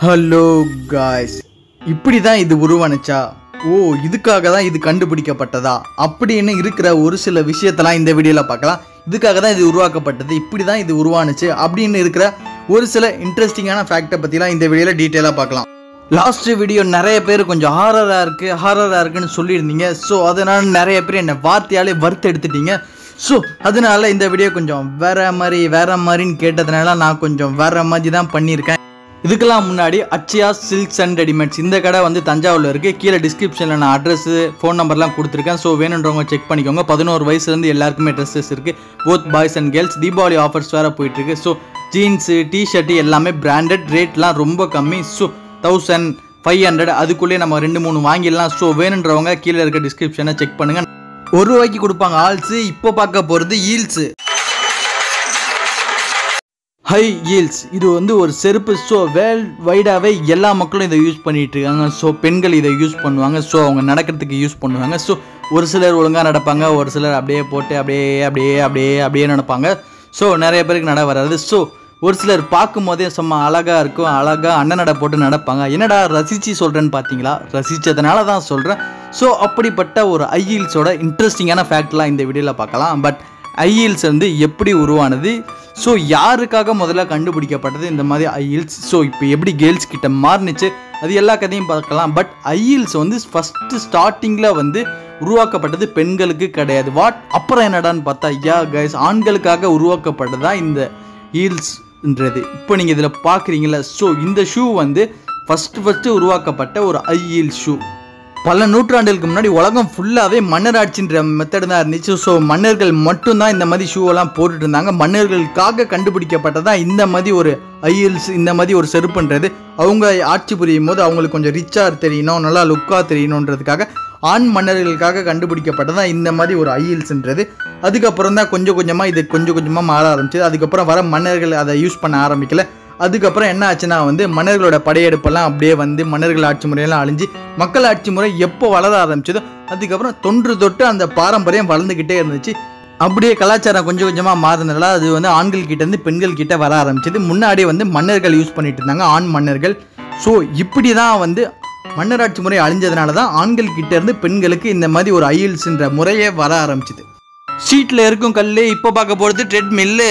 hello guys இப்படி தான் இது உருவானுச்சா ஓ இதுக்காக தான் இது கண்டுபிடிக்கப்பட்டதா அப்படின்னு இருக்கிற ஒரு சில விஷயத்தெல்லாம் இந்த வீடியோவில் பார்க்கலாம் இதுக்காக தான் இது உருவாக்கப்பட்டது இப்படி தான் இது உருவானுச்சு அப்படின்னு இருக்கிற ஒரு சில இன்ட்ரெஸ்டிங்கான ஃபேக்டை பற்றிலாம் இந்த வீடியோவில் டீட்டெயிலாக பார்க்கலாம் லாஸ்ட் வீடியோ நிறைய பேர் கொஞ்சம் ஹாரராக இருக்குது ஹாரராக இருக்குன்னு சொல்லியிருந்தீங்க ஸோ அதனால் நிறைய பேர் என்னை வார்த்தையாலே வறுத்து எடுத்துட்டீங்க ஸோ அதனால இந்த வீடியோ கொஞ்சம் வேற மாதிரி வேற மாதிரின்னு கேட்டதுனால நான் கொஞ்சம் வேற மாதிரி தான் பண்ணியிருக்கேன் இதுக்கெல்லாம் முன்னாடி அச்சியா சில்க்ஸ் அண்ட் ரெடிமேட்ஸ் இந்த கடை வந்து தஞ்சாவூரில் இருக்குது கீழே டிஸ்கிரிப்ஷனில் நான் அட்ரஸ் ஃபோன் நம்பர்லாம் கொடுத்துருக்கேன் ஸோ வேணுன்றவங்க செக் பண்ணிக்கோங்க பதினோரு வயசுலேருந்து எல்லாருக்குமே ட்ரெஸ்ஸஸ் இருக்குது both boys and girls Deepavali offers வேறு போயிட்டுருக்கு ஸோ ஜீன்ஸு டிஷர்ட்டு எல்லாமே பிராண்டட் ரேட்லாம் ரொம்ப கம்மி ஸோ தௌசண்ட் ஃபைவ் ஹண்ட்ரட் அதுக்குள்ளேயே நம்ம ரெண்டு மூணு வாங்கிடலாம் ஸோ வேணுன்றவங்க கீழே இருக்க டிஸ்கிரிப்ஷனை செக் பண்ணுங்கள் ஒரு ரூபாய்க்கு கொடுப்பாங்க ஆல்ஸு இப்போ பார்க்க போகிறது ஈல்ஸு ஹை ஹீல்ஸ் இது வந்து ஒரு செருப்பு ஸோ வேர்ல்ட் வைடாகவே எல்லா மக்களும் இதை யூஸ் பண்ணிட்டு இருக்காங்க ஸோ பெண்கள் இதை யூஸ் பண்ணுவாங்க ஸோ அவங்க நடக்கிறதுக்கு யூஸ் பண்ணுவாங்க ஸோ ஒரு சிலர் ஒழுங்காக நடப்பாங்க ஒரு சிலர் அப்படியே போட்டு அப்படியே அப்படியே அப்படியே அப்படியே நடப்பாங்க ஸோ நிறைய பேருக்கு நட வராது ஸோ ஒரு சிலர் பார்க்கும் போதே சும்மா அழகாக இருக்கும் அழகாக அண்ணன் நட போட்டு நடப்பாங்க என்னடா ரசித்து சொல்கிறேன்னு பார்த்தீங்களா ரசித்ததுனால தான் சொல்கிறேன் ஸோ அப்படிப்பட்ட ஒரு ஐ ஹீல்ஸோட இன்ட்ரெஸ்டிங்கான ஃபேக்ட்லாம் இந்த வீடியோவில் பார்க்கலாம் பட் ஐஹில்ஸ் வந்து எப்படி உருவானது ஸோ யாருக்காக முதல்ல கண்டுபிடிக்கப்பட்டது இந்த மாதிரி ஐஹில்ஸ் ஸோ இப்போ எப்படி கேர்ள்ஸ் கிட்ட மாறுனுச்சு அது எல்லா கதையும் பார்க்கலாம் பட் ஐஹில்ஸ் வந்து ஃபஸ்ட்டு ஸ்டார்டிங்கில் வந்து உருவாக்கப்பட்டது பெண்களுக்கு கிடையாது வாட் அப்புறம் என்னடான்னு பார்த்தா ஐயா கைஸ் ஆண்களுக்காக உருவாக்கப்பட்டதா இந்த ஹீல்ஸ்ன்றது இப்போ நீங்கள் இதில் பார்க்குறீங்களா ஸோ இந்த ஷூ வந்து ஃபஸ்ட்டு ஃபஸ்ட்டு உருவாக்கப்பட்ட ஒரு ஐ ஹீல் ஷூ பல நூற்றாண்டுகளுக்கு முன்னாடி உலகம் ஃபுல்லாகவே மன்னர் மெத்தட் தான் இருந்துச்சு ஸோ மன்னர்கள் மட்டும்தான் இந்த மாதிரி ஷூவெல்லாம் போட்டுட்டு இருந்தாங்க மன்னர்களுக்காக கண்டுபிடிக்கப்பட்டதான் இந்த மாதிரி ஒரு ஐஎல்ஸ் இந்த மாதிரி ஒரு செருப்புன்றது அவங்க ஆட்சி புரியும் போது அவங்களுக்கு கொஞ்சம் ரிச்சாக தெரியணும் நல்லா லுக்காக தெரியணுன்றதுக்காக ஆண் மன்னர்களுக்காக கண்டுபிடிக்கப்பட்டதான் இந்த மாதிரி ஒரு ஐஎல்ஸ்ன்றது அதுக்கப்புறம் தான் கொஞ்சம் கொஞ்சமாக இது கொஞ்சம் கொஞ்சமாக மாற ஆரம்பிச்சது அதுக்கப்புறம் வர மன்னர்கள் அதை யூஸ் பண்ண ஆரம்பிக்கல அதுக்கப்புறம் என்ன ஆச்சுன்னா வந்து மன்னர்களோட படையெடுப்பெல்லாம் அப்படியே வந்து மன்னர்கள் ஆட்சி முறையெல்லாம் அழிஞ்சு மக்கள் ஆட்சி முறை எப்போ வளர ஆரம்பிச்சதோ அதுக்கப்புறம் தொன்று தொட்டு அந்த பாரம்பரியம் வளர்ந்துக்கிட்டே இருந்துச்சு அப்படியே கலாச்சாரம் கொஞ்சம் கொஞ்சமாக மாறினதால அது வந்து ஆண்கள் கிட்ட இருந்து பெண்கள் கிட்ட வர ஆரம்பிச்சது முன்னாடி வந்து மன்னர்கள் யூஸ் பண்ணிட்டு இருந்தாங்க ஆண் மன்னர்கள் ஸோ இப்படி தான் வந்து மன்னராட்சி முறை அழிஞ்சதுனால தான் ஆண்கள் கிட்ட இருந்து பெண்களுக்கு இந்த மாதிரி ஒரு ஐஎல்ஸ்ன்ற முறையே வர ஆரம்பிச்சது ஷீட்டில் இருக்கும் கல் இப்போ பார்க்க போகிறது ட்ரெட்மில்லு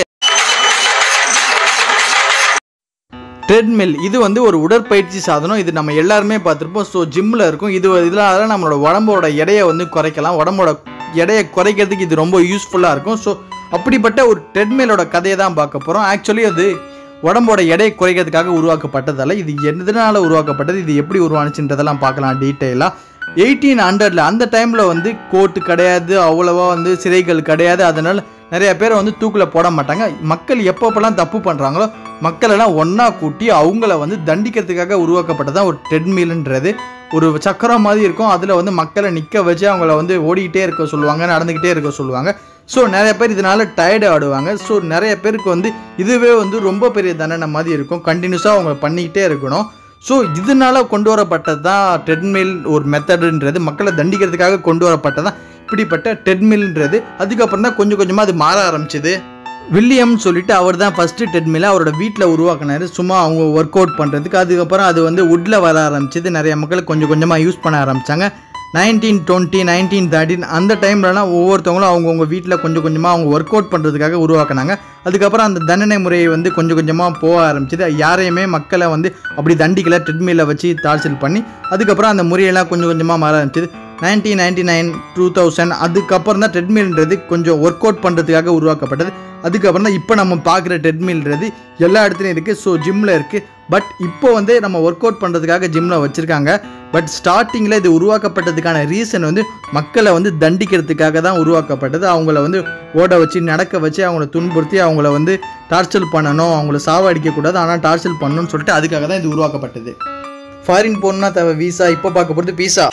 ட்ரெட்மில் இது வந்து ஒரு உடற்பயிற்சி சாதனம் இது நம்ம எல்லாருமே பார்த்துருப்போம் ஸோ ஜிம்மில் இருக்கும் இது இதனால நம்மளோட உடம்போட எடையை வந்து குறைக்கலாம் உடம்போட எடையை குறைக்கிறதுக்கு இது ரொம்ப யூஸ்ஃபுல்லாக இருக்கும் ஸோ அப்படிப்பட்ட ஒரு ட்ரெட்மிலோட கதையை தான் பார்க்க போகிறோம் ஆக்சுவலி அது உடம்போட எடையை குறைக்கிறதுக்காக உருவாக்கப்பட்டதால இது எதனால் உருவாக்கப்பட்டது இது எப்படி உருவானுச்சுன்றதெல்லாம் பார்க்கலாம் டீட்டெயிலாக எயிட்டீன் ஹண்ட்ரடில் அந்த டைமில் வந்து கோர்ட்டு கிடையாது அவ்வளோவா வந்து சிறைகள் கிடையாது அதனால் நிறைய பேரை வந்து தூக்கில் போட மாட்டாங்க மக்கள் எப்பப்பெல்லாம் தப்பு பண்ணுறாங்களோ மக்களெல்லாம் ஒன்றா கூட்டி அவங்கள வந்து தண்டிக்கிறதுக்காக உருவாக்கப்பட்டதான் ஒரு ட்ரெட்மில்ன்றது ஒரு சக்கரம் மாதிரி இருக்கும் அதில் வந்து மக்களை நிற்க வச்சு அவங்கள வந்து ஓடிக்கிட்டே இருக்க சொல்லுவாங்க நடந்துக்கிட்டே இருக்க சொல்லுவாங்க ஸோ நிறைய பேர் இதனால் டயர்டு ஆடுவாங்க ஸோ நிறைய பேருக்கு வந்து இதுவே வந்து ரொம்ப பெரிய தண்டனை மாதிரி இருக்கும் கண்டினியூஸாக அவங்க பண்ணிக்கிட்டே இருக்கணும் ஸோ இதனால கொண்டு வரப்பட்டது தான் ட்ரெட்மில் ஒரு மெத்தடுன்றது மக்களை தண்டிக்கிறதுக்காக கொண்டு வரப்பட்டது தான் இப்படிப்பட்ட ட்ரெட்மில்ன்றது அதுக்கப்புறம் தான் கொஞ்சம் கொஞ்சமாக அது மாற ஆரம்பிச்சது வில்லியம் சொல்லிட்டு அவர் தான் ஃபஸ்ட்டு ட்ரெட்மில்லை அவரோட வீட்டில் உருவாக்குனாரு சும்மா அவங்க ஒர்க் அவுட் பண்ணுறதுக்கு அதுக்கப்புறம் அது வந்து வுட்டில் வர ஆரம்பிச்சது நிறைய மக்கள் கொஞ்சம் கொஞ்சமாக யூஸ் பண்ண ஆரம்பித்தாங்க நைன்டீன் டுவெண்ட்டி நைன்டீன் தேர்ட்டின் அந்த டைம்லலாம் ஒவ்வொருத்தவங்களும் அவங்கவுங்க வீட்டில் கொஞ்சம் கொஞ்சமாக அவங்க ஒர்க் அவுட் பண்ணுறதுக்காக உருவாக்குனாங்க அதுக்கப்புறம் அந்த தண்டனை முறையை வந்து கொஞ்சம் கொஞ்சமாக போக ஆரம்பிச்சது யாரையுமே மக்களை வந்து அப்படி தண்டிக்கல ட்ரெட்மில்லை வச்சு டார்ச்சல் பண்ணி அதுக்கப்புறம் அந்த முறையெல்லாம் கொஞ்சம் கொஞ்சமாக மாற ஆரம்பிச்சது nineteen ninety nine two thousand அதுக்கப்புறம் தான் ட்ரெட்மில்ன்றது கொஞ்சம் ஒர்க் அவுட் பண்ணுறதுக்காக உருவாக்கப்பட்டது அதுக்கப்புறம் தான் இப்போ நம்ம பார்க்குற ட்ரெட்மில்ன்றது எல்லா இடத்துலையும் இருக்குது ஸோ ஜிம்மில் இருக்குது பட் இப்போ வந்து நம்ம ஒர்க் அவுட் பண்ணுறதுக்காக ஜிம்மில் வச்சுருக்காங்க பட் ஸ்டார்டிங்கில் இது உருவாக்கப்பட்டதுக்கான ரீசன் வந்து மக்களை வந்து தண்டிக்கிறதுக்காக தான் உருவாக்கப்பட்டது அவங்கள வந்து ஓட வச்சு நடக்க வச்சு அவங்கள துன்புறுத்தி அவங்கள வந்து டார்ச்சல் பண்ணணும் அவங்கள சாவடிக்கக்கூடாது ஆனால் டார்ச்சல் பண்ணணும்னு சொல்லிட்டு அதுக்காக தான் இது உருவாக்கப்பட்டது ஃபாரின் போகணுன்னா தேவை வீசா இப்போ பார்க்க போகிறது பீஸா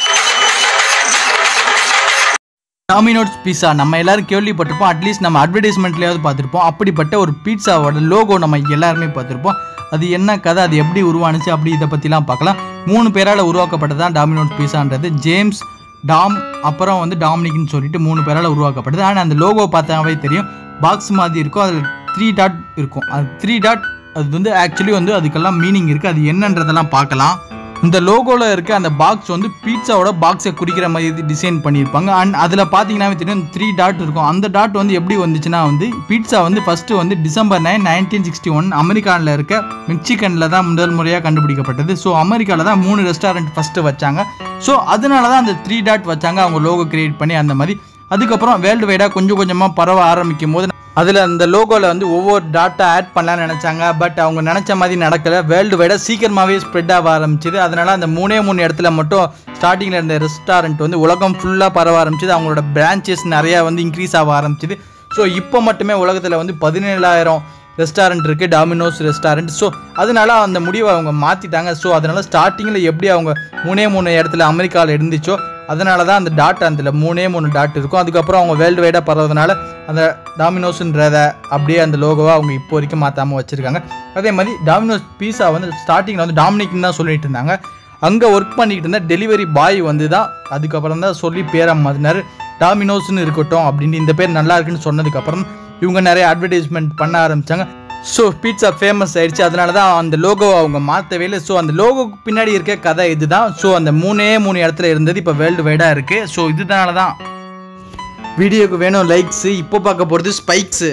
டாமினோட்ஸ் பீஸா நம்ம எல்லாரும் கேள்விப்பட்டிருப்போம் அட்லீஸ்ட் நம்ம அட்வர்டைஸ்மெண்ட்லேயாவது பார்த்துருப்போம் அப்படிப்பட்ட ஒரு பீட்சாவோட லோகோ நம்ம எல்லாருமே பார்த்துருப்போம் அது என்ன கதை அது எப்படி உருவானுச்சு அப்படி இதை பற்றிலாம் பார்க்கலாம் மூணு பேரால் உருவாக்கப்பட்டது தான் டாமினோட்ஸ் பீஸான்றது ஜேம்ஸ் டாம் அப்புறம் வந்து டாமினிக்னு சொல்லிட்டு மூணு பேரால் உருவாக்கப்பட்டது ஆனால் அந்த லோகோ பார்த்தாவே தெரியும் பாக்ஸ் மாதிரி இருக்கும் அதில் த்ரீ டாட் இருக்கும் அது த்ரீ டாட் அது வந்து ஆக்சுவலி வந்து அதுக்கெல்லாம் மீனிங் இருக்குது அது என்னன்றதெல்லாம் பார்க்கலாம் இந்த லோகோவில் இருக்க அந்த பாக்ஸ் வந்து பீட்சாவோட பாக்ஸை குறிக்கிற மாதிரி டிசைன் பண்ணியிருப்பாங்க அண்ட் அதில் பார்த்தீங்கன்னா தெரியும் த்ரீ டாட் இருக்கும் அந்த டாட் வந்து எப்படி வந்துச்சுன்னா வந்து பீட்சா வந்து ஃபஸ்ட்டு வந்து December nine nineteen sixty one அமெரிக்காவில் இருக்க மெக்சிகனில் தான் முதல் முறையாக கண்டுபிடிக்கப்பட்டது ஸோ அமெரிக்காவில் தான் மூணு ரெஸ்டாரண்ட் ஃபஸ்ட்டு வச்சாங்க ஸோ அதனால தான் அந்த த்ரீ டாட் வச்சாங்க அவங்க லோகோ கிரியேட் பண்ணி அந்த மாதிரி அதுக்கப்புறம் வேர்ல்டு வைடாக கொஞ்சம் கொஞ்சமாக பரவ ஆரம்பிக்கும் போது அதில் அந்த லோகோவில் வந்து ஒவ்வொரு டாட்டா ஆட் பண்ணலாம்னு நினச்சாங்க பட் அவங்க நினச்ச மாதிரி நடக்கலை வேர்ல்டு வைடாக சீக்கிரமாகவே ஸ்ப்ரெட் ஆக ஆரம்பிச்சுது அதனால் அந்த மூணே மூணு இடத்துல மட்டும் ஸ்டார்டிங்கில் இருந்த ரெஸ்டாரண்ட் வந்து உலகம் ஃபுல்லாக பரவ ஆரம்பிச்சுது அவங்களோட பிரான்ச்சஸ் நிறையா வந்து இன்க்ரீஸ் ஆக ஆரம்பிச்சுது ஸோ இப்போ மட்டுமே உலகத்தில் வந்து பதினேழாயிரம் ரெஸ்டாரண்ட் இருக்குது டாமினோஸ் ரெஸ்டாரண்ட் ஸோ அதனால அந்த முடிவை அவங்க மாற்றிட்டாங்க ஸோ அதனால் ஸ்டார்டிங்கில் எப்படி அவங்க மூணே மூணு இடத்துல அமெரிக்காவில் இருந்துச்சோ அதனால தான் அந்த டாட் அந்த மூணே மூணு டாட் இருக்கும் அதுக்கப்புறம் அவங்க வேர்ல்டு வைடாக பரவதுனால அந்த டாமினோஸ்ன்றத அப்படியே அந்த லோகோவை அவங்க இப்போ வரைக்கும் மாற்றாமல் வச்சுருக்காங்க அதே மாதிரி டாமினோஸ் பீஸா வந்து ஸ்டார்டிங்கில் வந்து டாமினிக்னு தான் சொல்லிட்டு இருந்தாங்க அங்கே ஒர்க் பண்ணிக்கிட்டு இருந்த டெலிவரி பாய் வந்து தான் அதுக்கப்புறம் தான் சொல்லி பேரை மாற்றினார் டாமினோஸ்னு இருக்கட்டும் அப்படின்னு இந்த பேர் நல்லா இருக்குன்னு சொன்னதுக்கப்புறம் இவங்க நிறைய அட்வர்டைஸ்மெண்ட் பண்ண ஆரம்பித்தாங்க ஸோ பீட்சா ஃபேமஸ் ஆயிடுச்சு அதனால தான் அந்த லோகோவை அவங்க மாற்றவே இல்லை ஸோ அந்த லோகோக்கு பின்னாடி இருக்க கதை இதுதான் ஸோ அந்த மூணே மூணு இடத்துல இருந்தது இப்போ வேர்ல்டு வைடாக இருக்குது ஸோ இதனால தான் வீடியோக்கு வேணும் லைக்ஸு இப்போ பார்க்க போகிறது ஸ்பைக்ஸு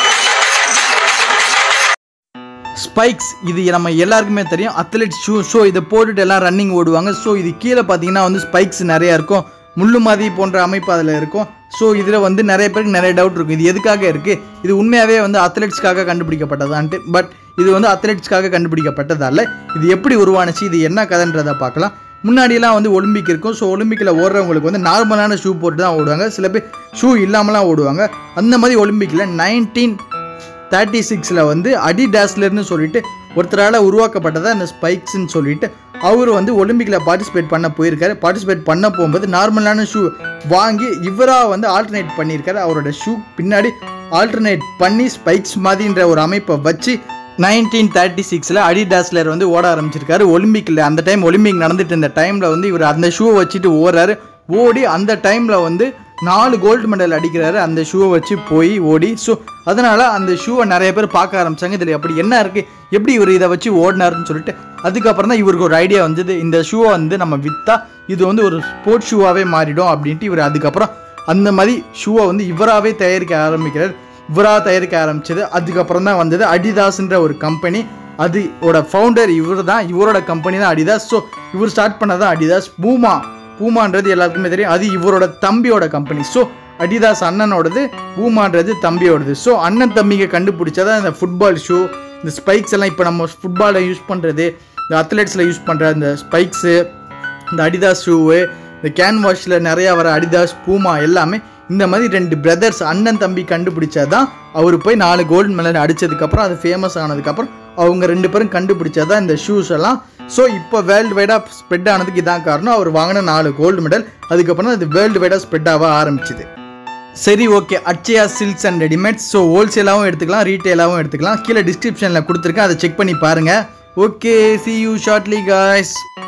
ஸ்பைக்ஸ் இது நம்ம எல்லாருக்குமே தெரியும் அத்லெட் ஷூ ஸோ இதை போட்டுட்டு எல்லாம் ரன்னிங் ஓடுவாங்க ஸோ இது கீழே பார்த்தீங்கன்னா வந்து ஸ்பைக்ஸ் நிறையா இருக்கும் முள்ளு மாதிரி போன்ற அமைப்பு அதில் இருக்கும் ஸோ இதில் வந்து நிறைய பேருக்கு நிறைய டவுட் இருக்கும் இது எதுக்காக இருக்குது இது உண்மையாகவே வந்து அத்லெட்ஸ்க்காக கண்டுபிடிக்கப்பட்டதான்ட்டு பட் இது வந்து அத்லெட்ஸ்க்காக கண்டுபிடிக்கப்பட்டதால இது எப்படி உருவானுச்சு இது என்ன கதைன்றதை பார்க்கலாம் முன்னாடியெல்லாம் வந்து ஒலிம்பிக் இருக்கும் ஸோ ஒலிம்பிக்கில் ஓடுறவங்களுக்கு வந்து நார்மலான ஷூ போட்டு தான் ஓடுவாங்க சில பேர் ஷூ இல்லாமலாம் ஓடுவாங்க அந்த மாதிரி ஒலிம்பிக்கில் நைன்டீன் தேர்ட்டி சிக்ஸில் வந்து அடிடாஸ்லர்னு சொல்லிட்டு ஒருத்தரால் உருவாக்கப்பட்டதா இந்த ஸ்பைக்ஸ்ன்னு சொல்லிட்டு அவர் வந்து ஒலிம்பிக்கில் பார்ட்டிசிபேட் பண்ண போயிருக்காரு பார்ட்டிசிபேட் பண்ண போகும்போது நார்மலான ஷூ வாங்கி இவராக வந்து ஆல்டர்னேட் பண்ணியிருக்காரு அவரோட ஷூ பின்னாடி ஆல்டர்னேட் பண்ணி ஸ்பைக்ஸ் மாதிரின்ற ஒரு அமைப்பை வச்சு நைன்டீன் தேர்ட்டி சிக்ஸில் அடிடாஸ்லர் வந்து ஓட ஆரம்பிச்சிருக்காரு ஒலிம்பிக்கில் அந்த டைம் ஒலிம்பிக் நடந்துட்டு இருந்த டைமில் வந்து இவர் அந்த ஷூவை வச்சுட்டு ஓடுறாரு ஓடி அந்த டைமில் வந்து நாலு கோல்டு மெடல் அடிக்கிறாரு அந்த ஷூவை வச்சு போய் ஓடி ஸோ அதனால் அந்த ஷூவை நிறைய பேர் பார்க்க ஆரம்பிச்சாங்க இதில் அப்படி என்ன இருக்குது எப்படி இவர் இதை வச்சு ஓடினாருன்னு சொல்லிட்டு அதுக்கப்புறம் தான் இவருக்கு ஒரு ஐடியா வந்தது இந்த ஷூவை வந்து நம்ம விற்றா இது வந்து ஒரு ஸ்போர்ட்ஸ் ஷூவாகவே மாறிடும் அப்படின்ட்டு இவர் அதுக்கப்புறம் அந்த மாதிரி ஷூவை வந்து இவராகவே தயாரிக்க ஆரம்பிக்கிறார் இவராக தயாரிக்க ஆரம்பிச்சது அதுக்கப்புறம் தான் வந்தது அடிதாஸ்ன்ற ஒரு கம்பெனி அதோட ஃபவுண்டர் இவர் தான் இவரோட கம்பெனி தான் அடிதாஸ் ஸோ இவர் ஸ்டார்ட் பண்ணது தான் அடிதாஸ் பூமா பூமான்றது எல்லாருக்குமே தெரியும் அது இவரோட தம்பியோட கம்பெனி ஸோ அடிதாஸ் அண்ணனோடது பூமான்றது தம்பியோடது ஸோ அண்ணன் தம்பிங்க கண்டுபிடிச்சதா இந்த ஃபுட்பால் ஷூ இந்த ஸ்பைக்ஸ் எல்லாம் இப்போ நம்ம ஃபுட்பாலில் யூஸ் பண்ணுறது இந்த அத்லெட்ஸில் யூஸ் பண்ணுற இந்த ஸ்பைக்ஸு இந்த அடிதாஸ் ஷூவு இந்த கேன் வாஷில் நிறையா வர அடிதாஸ் பூமா எல்லாமே இந்த மாதிரி ரெண்டு பிரதர்ஸ் அண்ணன் தம்பி கண்டுபிடிச்சது தான் அவர் போய் நாலு கோல்டு மெடல் அடித்ததுக்கப்புறம் அது ஃபேமஸ் ஆனதுக்கப்புறம் அவங்க ரெண்டு பேரும் கண்டுபிடிச்சது தான் இந்த ஷூஸ் எல்லாம் ஸோ இப்போ வேர்ல்டு வைடாக ஸ்ப்ரெட் ஆனதுக்கு இதான் காரணம் அவர் வாங்கின நாலு கோல்டு மெடல் அதுக்கப்புறம் அது வேர்ல்டு வைடாக ஸ்ப்ரெட் ஆக ஆரம்பிச்சுது சரி okay Akshaya silks and readymades so ஹோல்சேலாகவும் எடுத்துக்கலாம் ரீட்டெயிலாகவும் எடுத்துக்கலாம் கீழே டிஸ்கிரிப்ஷனில் கொடுத்துருக்கேன் அதை செக் பண்ணி பாருங்கள் okay see you shortly guys